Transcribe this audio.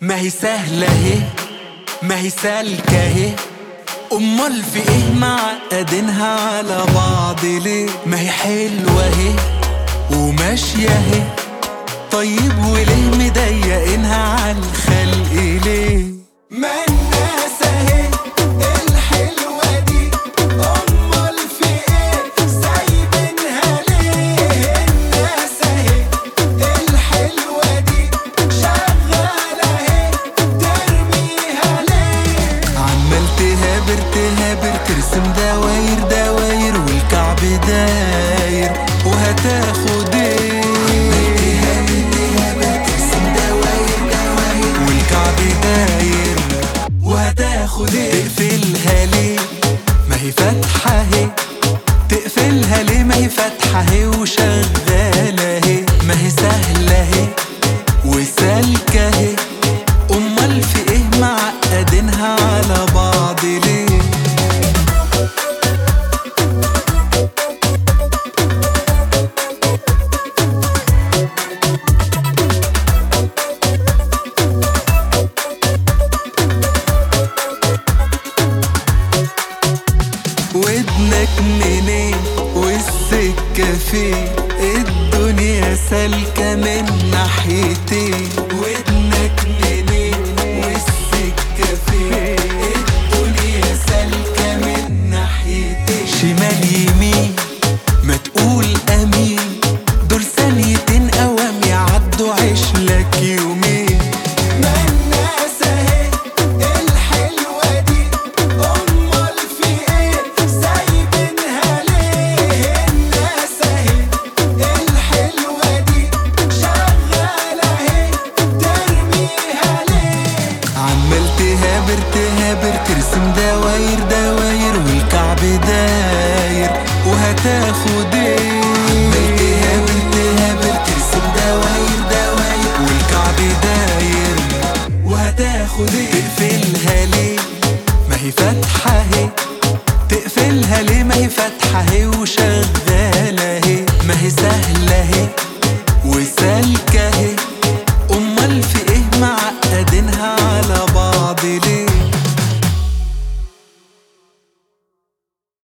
ما هي سهلة اهي ما هي سالكة اهي أمال في ايه معقدينها على بعض ليه ما هي حلوة اهي وماشية اهي طيب وليه مضايقينها على الخلق ليه ما الناس اهي الحلوة دي أمال في ايه سايبينها ليه الناس اهي الحلوة دي شغالة اهي ترميها ليه عمال تهابر تهابر ترسم دواير دواير والكعب داير وهتاخد ايه والكعب داير وهتاخد ايه تقفلها ليه ما هي فاتحة اهي تقفلها ليه ما هي فاتحة اهي وشغالة اهي ما هي سهلة اهي وسالكة اهي امال في ايه معقدينها على بعض ليه ودنك منين والسكة فين الدنيا سالكة من ناحيتين ودنك منين والسكة فين الدنيا سالكة من ناحيتين شمال يمين ما تقول امين دول ثانيتين اوام يعدوا عشلك يومين ما الناس اهي الحلوة دي امال في ايه سايبينها ليه الناس اهي الحلوة دي شغالة اهي ترميها ليه عمال تهابر تهابر ترسم دواير دواير والكعب داير وهتاخد ايه عمال تهابر تهابر ترسم دواير دواير والكعب داير وهتاخد ايه تقفلها ليه ما هي فاتحة اهي